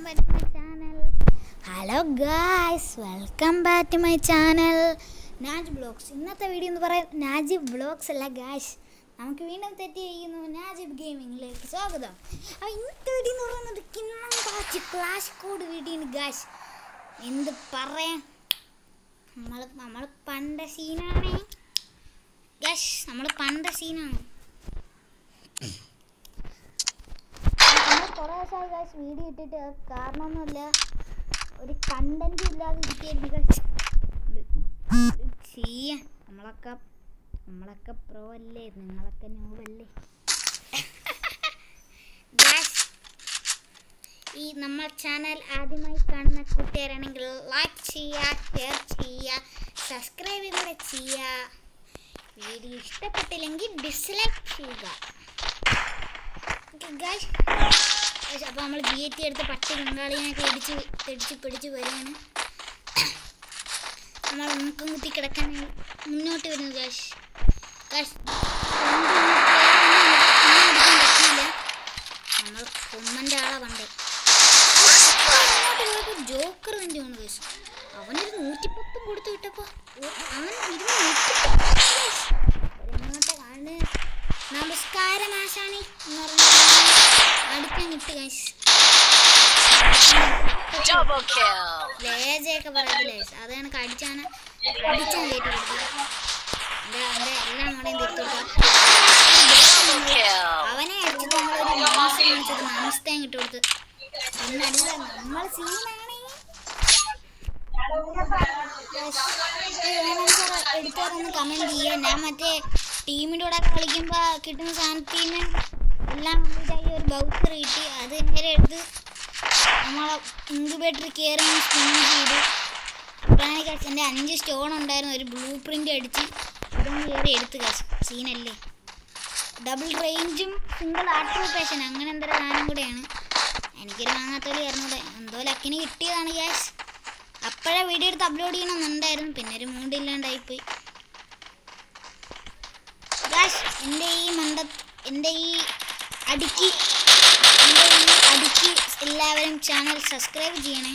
Back to my channel hello guys welcome back to my channel Naj blogs ഇന്നത്തെ video എന്ന് പറയാൻ നാജിബ് blogs അല്ല guys നമുക്ക് വീണ്ടും തെറ്റിയിരിക്കുന്നു നാജിബ് ഗെയിമിങ്ങിലേക്ക് സ്വാഗതം അപ്പോൾ ഇന്നത്തെ വീഡിയോ എന്ന് പറയുന്നത് കിണ്ണം കാച്ച് ക്ലാഷ് കോഡ് വീഡിയോ ഗായ്സ് എന്ത് പറയാൻ നമ്മൾ നമ്മൾ പണ്ട സീനാണേ ഗായ്സ് നമ്മൾ പണ്ട സീനാണ് നമ്മൾ കുറേ ദിവസമായി ഗായ്സ് വീഡിയോ ഇട്ടിട്ട് കാരണമൊന്നുമില്ല ഒരു കണ്ടന്റ് ഇല്ലാതെ ഇരിക്കുകയായിരുന്നു ചെയ്യാൻ നമ്മളൊക്കെ നമ്മളൊക്കെ പ്രോ അല്ലേ നിങ്ങളൊക്കെ ന്യൂബല്ലേ ഈ നമ്മൾ ചാനൽ ആദ്യമായി കാണുന്ന കൂട്ടുകാരാണെങ്കിൽ ലൈക്ക് ചെയ്യുക ഷെയർ ചെയ്യുക സബ്സ്ക്രൈബ് കൂടെ ചെയ്യുക വീഡിയോ ഇഷ്ടപ്പെട്ടില്ലെങ്കിൽ ഡിസ്ലൈക്ക് ചെയ്യുക ഗായ്സ് അപ്പോൾ നമ്മൾ ജി എ ടി എടുത്ത് പട്ടി ബംഗാളിനെയൊക്കെ ഇടിച്ച് ഇടിച്ച് പിടിച്ച് വരികയാണ് നമ്മൾ മുക്കം കുത്തി കിടക്കാനായി മുന്നോട്ട് വരുന്നു ഗാഷ് ഗാഷ് നമ്മൾ കുമ്മൻ്റെ ആളെ പണ്ടേ ജോക്കർ തന്നെ ആണ് ഗാഷ് അവനൊരു നൂറ്റിപ്പത്തും കൊടുത്തു വിട്ടപ്പോൾ അവൻ ഇരുന്ന് നൂറ്റിപ്പത്ത് കാണുന്നത് നമസ്കാരം ആശാണി എന്ന് പറഞ്ഞു അടുക്കാൻ കിട്ടി ഗൈസ് Double kill. ലേജയൊക്കെ പറയത്തില്ല ഗൈസ് അത് കണക്ക് അടിച്ചാണ് അടിച്ചാണ് കയറ്റി കൊടുത്തത് എൻ്റെ എൻ്റെ എല്ലാം കൂടെയും തിരിച്ചു Double kill. അവനെ അടിച്ചിട്ട് നമ്മളൊരു മാസം കാണിച്ചത് നമസ്തേം കിട്ടി കൊടുത്ത് എന്നടിച്ച നമ്മൾ സീനാണ് എടുത്തോറൊന്ന് കമന്റ് ചെയ്യുക ഞാൻ മറ്റേ ടീമിൻ്റെ കൂടെ കളിക്കുമ്പോൾ കിട്ടുന്ന സാധനത്തിന് എല്ലാം കംപ്ലീറ്റ് ആയി ഒരു ബൗച്ചർ കിട്ടി അത് നേരെ എടുത്ത് നമ്മളെ ഇൻക്യുബേറ്റർ കയറി സ്പിൻ ചെയ്തു അപ്പോഴാണ് കഴിച്ച് എൻ്റെ അഞ്ച് സ്റ്റോൺ ഉണ്ടായിരുന്നു ഒരു ബ്ലൂ പ്രിൻ്റ് അടിച്ച് ഇതൊന്ന് കയറി എടുത്ത് കഴിച്ചു സീനല്ലേ ഡബിൾ റേഞ്ചും സിംഗിൾ ആർട്ടിഫിക്കേഷൻ അങ്ങനെ എന്തൊരു സാധനം കൂടെയാണ് എനിക്കൊരു വാങ്ങാത്തോലി അറിഞ്ഞൂടെ എന്തോ ലക്കിന് കിട്ടിയതാണ് ഗ്യാസ് അപ്പോഴേ വീഡിയോ എടുത്ത് അപ്ലോഡ് ചെയ്യണമെന്നുണ്ടായിരുന്നു പിന്നെ ഒരു മൂഡില്ലാണ്ടായിപ്പോയി ഗ്യാസ് എൻ്റെ ഈ മണ്ട എൻ്റെ ഈ അടുക്കി എൻ്റെ ഈ അടുക്കി എല്ലാവരും ചാനൽ സബ്സ്ക്രൈബ് ചെയ്യണേ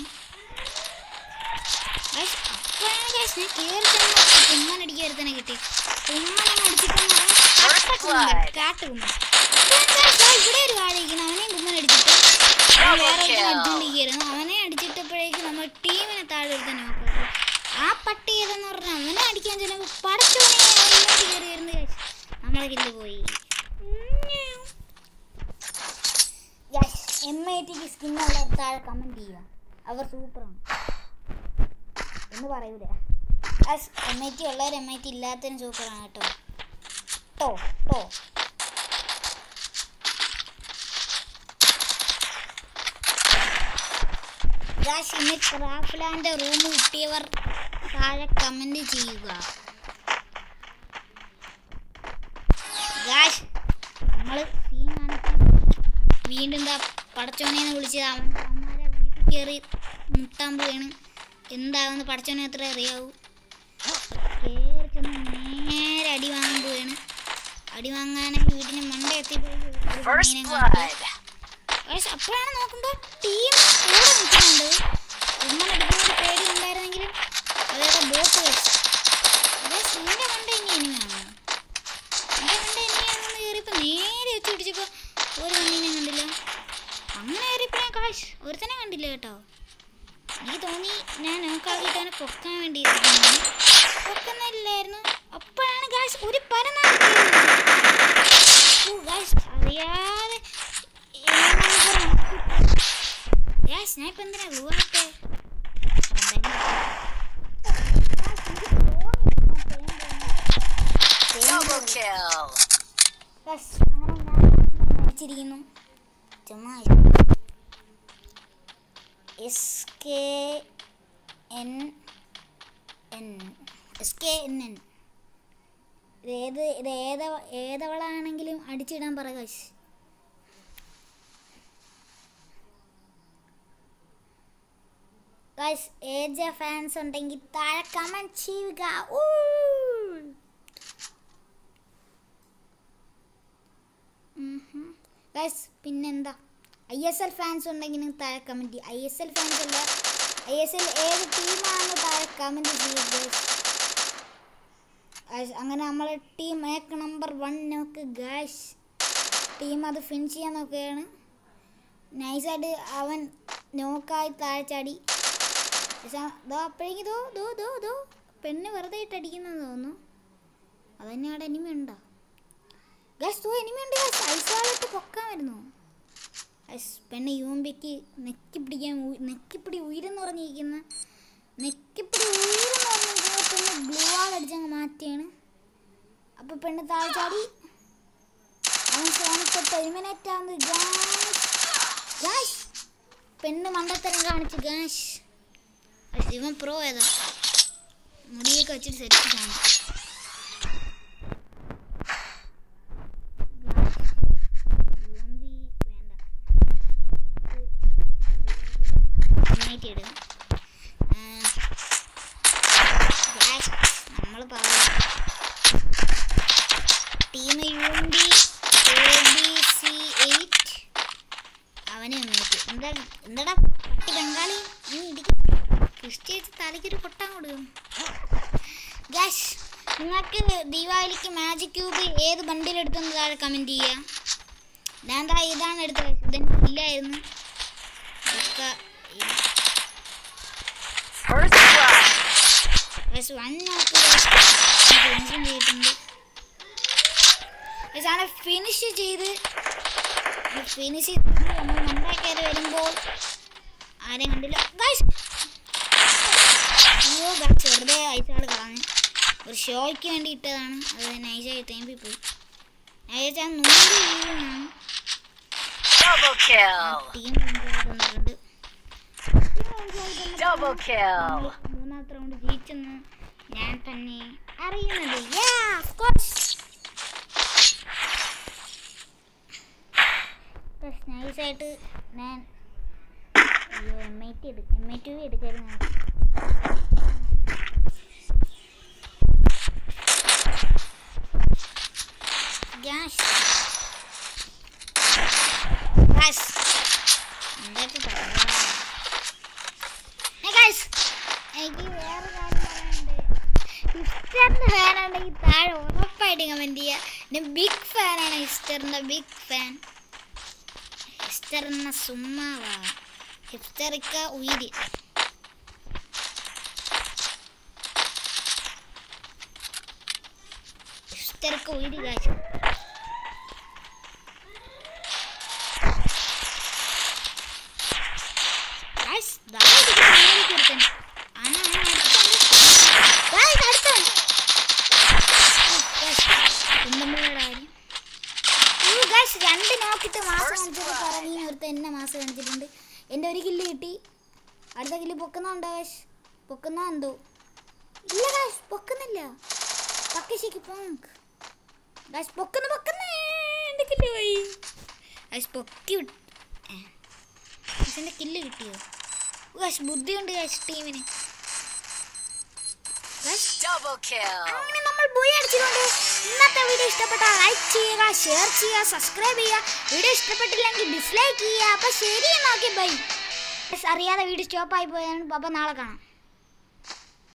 ഗായ്സ്, അപ്പോഴാണ് ഗായ്സ് ഞാൻ കയറി ചെന്ന് കുമ്മനടിക്ക് ഒരുത്തനെ കിട്ടി കുമ്മനങ്ങ് അടിച്ചിട്ടെന്ന് പറഞ്ഞാൽ കാട്ടുകുമ്മൻ അപ്പോഴാണ് ഗായ്സ് ദാ ഇവിടെ ഒരു വാഴയിരിക്കുന്നു അവനെയും കുമ്മൻ അടിച്ചിട്ട് അവൻ വേറെ ഒരുത്തനെ അടിച്ചുകൊണ്ടിരിക്കുകയായിരുന്നു അവനെ അടിച്ചിട്ടപ്പോഴേക്കും നമ്മൾ ടീമിനെ താഴെ ഒരുത്തനെ നോക്കുന്നത് ആ പട്ടി ഏതെന്ന് പറഞ്ഞാൽ അവനെ അടിക്കാൻ ചെന്നപ്പോൾ പടച്ചോനെ അവൻ ഇങ്ങോട്ട് കയറി വരുന്നു ഗായ്സ് നമ്മളെ കില്ല് പോയി എം ഐ ടിക്ക് സ്കിന്നുള്ള താഴെ കമൻറ്റ് ചെയ്യുക അവർ സൂപ്പറാണ് എന്ന് പറയൂല എം ഐ ടി ഉള്ളവർ എം ഐ ടി ഇല്ലാത്തതിന് സൂപ്പറാണ് കേട്ടോ ട്ടോ ട്ടോ ഗായ്സ് ഇന്ന് ക്രാഫ്ലാൻ്റെ റൂം കിട്ടിയവർ താഴെ കമൻറ്റ് ചെയ്യുക ഗായ്സ് നമ്മൾ സീൻ കാണിക്കാൻ വീണ്ടും എന്താ പടച്ചോനെന്ന് വിളിച്ചത് അവൻ അവന്മാരെ വീട്ടിൽ കയറി മുട്ടാൻ പോവാണ് എന്താവുന്ന പടച്ചോനെ അത്ര അറിയാവൂ കയറി ചെന്ന് നേരെ അടി വാങ്ങാൻ പോവാണ് അടി വാങ്ങാനായി വീടിന് മണ്ട എത്തിയപ്പോഴേക്കും ഒരു First പന്നീനെ കണ്ടു. blood. ഗൈസ്, അപ്പോഴാണ് നോക്കുമ്പോൾ ടീം കൂടെ നിൽക്കുന്നുണ്ട് ഉമ്മനടിക്കുന്ന പേടി ഉണ്ടായിരുന്നെങ്കിലും അതൊക്കെ ബോട്ട് വെച്ച് നിന്റെ കണ്ട ഇനി എനിമാണ് എന്റെ കണ്ട എനിയാണെന്ന് കയറിയപ്പോൾ നേരെ വെച്ച് പിടിച്ചപ്പോൾ ഒരു കണ്ണീനെ കണ്ടില്ല അങ്ങനെ കയറിയപ്പോൾ ഞാൻ കാശ് ഒരുത്തനെ കണ്ടില്ല കേട്ടോ എനിക്ക് തോന്നി ഞാൻ നോക്കാക്കിയിട്ട് അവനെ പൊക്കാൻ വേണ്ടി പൊക്കുന്നില്ലായിരുന്നു അപ്പോഴാണ് ഗായ്സ് ഒരു പരനാണ് ഗായ്സ് അറിയാതെ ഗ്യാസ് ഞാൻ ഇപ്പം എന്തിനാ ഗ്ലൂവാട്ടെ Double kill. ിരിക്കുന്നു ചുമ്മാ S K N N S K N N ഏത് ഇത് ഏത ഏതവളാണെങ്കിലും അടിച്ചിടാൻ പറ കാശ് ഗൈസ് ഏജ ഫാൻസ് ഉണ്ടെങ്കിൽ താഴെ കമന്റ് ചെയ്യുക ഊ. ഉം ഹും. ഗൈസ് പിന്നെന്താ ഐ എസ് എൽ ഫാൻസ് ഉണ്ടെങ്കിൽ താഴെ comment I S L fans അല്ല ഐ എസ് എൽ ഏത് ടീമാണെന്ന് താഴെ കമൻറ്റ് ചെയ്യുക ഗൈസ് അങ്ങനെ നമ്മളെ ടീം ഏക്ക് നമ്പർ വൺ നോക്ക് ഗൈസ് ടീം അത് ഫിനിഷ് ചെയ്യാൻ നോക്കുകയാണ് നൈസായിട്ട് അവൻ നോക്കായി താഴെ ചാടി ദോ അപ്പോഴേക്കും ദോ ദോ ദോ ദോ പെണ്ണ് വെറുതെ ഇട്ട് അടിക്കുന്നെന്ന് തോന്നുന്നു അതന്നെ അവിടെ എനിമി ഉണ്ടോ ഗസ് ദോ എനിമി ഉണ്ട് ഗസ് ഐസാളിട്ട് പൊക്കാൻ വരുന്നു ഗസ് പെണ്ണ് യൂമ്പിക്ക് നെക്കി പിടിക്കാൻ ഉ- നെക്കിപ്പിടി ഉയരെന്ന് പറഞ്ഞിരിക്കുന്ന നെക്കിപ്പിടി ഉയരെന്ന് പറഞ്ഞിരിക്കുന്ന പെണ്ണ് ഗ്ലൂ ആൾ അടിച്ചങ്ങ് മാറ്റിയാണ് അപ്പോൾ പെണ്ണ് താഴെ ചാടി അവൻ ശ്രമിച്ചിട്ട് എലിമിനേറ്റ് ആവുന്നത് ഗാസ് ഗാസ് പെണ്ണ് മണ്ടത്തരം കാണിച്ചു ഗാസ് പക്ഷെ ഇവൻ പ്രോ ഏതാ മുടിയൊക്കെ വെച്ചിട്ട് സെറ്റ് കാണും നമ്മൾ പറഞ്ഞു team U B A B C eight അവനെ ഉന്നയിച്ചു എന്താ എന്താടാ പട്ടി ബംഗാളി നീ ഇടിക്കും ക്രിസ്ത്യച്ച് തലയ്ക്കൊരു പൊട്ടാൻ കൊടുക്കും ഗാഷ് നിങ്ങൾക്ക് ദീപാവലിക്ക് മാജിക് ക്യൂബ് ഏത് ബണ്ടിലെടുത്തെന്ന് താഴെ കമൻറ്റ് ചെയ്യുക ഞാൻ ദാ ഇതാണ് എടുത്തത് ഇതെനിക്ക് ഇല്ലായിരുന്നു ഇതൊക്കെ First blood. ഗാഷ് വൺ നോക്ക് ഫിനിഷും ചെയ്തിട്ടുണ്ട് ഗാഷ് ആണ് ഫിനിഷ് ചെയ്ത് ഫിനിഷ് ചെയ്ത് നമ്മൾ മണ്ടേ കയറി വരുമ്പോൾ ആരെയും കണ്ടില്ല ഗാഷ് അയ്യോ ഗാഷ് വെറുതെ ഐസാൾ കളഞ്ഞു ഒരു ഷോയ്ക്ക് വേണ്ടി ഇട്ടതാണ് അത് നൈസായി തേമ്പി പോയി നൈസാ നൂറ് വീഴുന്നതാണ് Double kill. ടീം തന്നിട്ടുണ്ട് Double kill. മൂന്നാമത്തെ റൗണ്ട് ജയിച്ചെന്ന് ഞാൻ തന്നെ അറിയുന്നത് Yeah, of course. Yes, nice ആയിട്ട് ഞാൻ അയ്യോ എം ഐ ടി എടുക്കും എം ഐ ടു എടുക്കായിരുന്നു ഗ്യാസ് ഗ്യാസ് എന്തായിട്ട് പറയാ Hey guys, എനിക്ക് വേറെ കാര്യം പറയാനുണ്ട് ഹിസ്റ്ററിന്റെ ഫാനാണെങ്കിൽ താഴെ ഉറപ്പായിട്ട് കമൻറ്റ് ചെയ്യുക ഞാൻ ബിഗ് ഫാനാണ് ഹിസ്റ്ററിന്റെ ബിഗ് ഫാൻ ഹിസ്റ്റർ എന്ന സുമ്മാവാ ഹിസ്റ്ററിക്ക ഉയിരി ഹിസ്റ്ററിക്ക ഉയിരി കാശ് Guys, ദാ ഇരിക്കുന്നു മേലേക്ക് ഒരുത്തൻ. ആന, ആന, അടുത്തുണ്ട്. Guys, അടുത്തവൻ. ഉം, guys, കുന്തമ്പുഴയുടെ കാര്യം. ഉം, guys, രണ്ട് നോക്കിട്ട് മാസം കാണിച്ചത് പറഞ്ഞ ഒരുത്തൻ എന്നെ മാസം കാണിച്ചിട്ടുണ്ട് എൻ്റെ ഒരു കില്ല് കിട്ടി അടുത്ത കില്ല് പൊക്കുന്നുണ്ടോ കാശ് പൊക്കുന്ന എന്തോ ഇല്ല കാശ് പൊക്കുന്നില്ല പക്കശേക്ക് പോങ്ക് കാശ് പൊക്കുന്നു പൊക്കുന്ന എൻ്റെ കില്ല് പോയി കാശ് പൊക്കി വിട്ട് ഏ. കാശിൻ്റെ കില്ല് കിട്ടിയോ കാശ് ബുദ്ധിയുണ്ട് കാശ് ടീമിന് കാശ് Double kill. അങ്ങനെ നമ്മൾ പോയി അടിച്ചുകൊണ്ട് ഇന്നത്തെ വീഡിയോ ഇഷ്ടപ്പെട്ടാൽ ലൈക്ക് ചെയ്യുക ഷെയർ ചെയ്യുക സബ്സ്ക്രൈബ് ചെയ്യുക വീഡിയോ ഇഷ്ടപ്പെട്ടില്ലെങ്കിൽ ഡിസ്ലൈക്ക് ചെയ്യുക അപ്പോൾ ശരി നോക്കി ബൈ അറിയാതെ വീഡിയോ സ്റ്റോപ്പ് ആയി പോയതാണ് അപ്പോൾ നാളെ കാണാം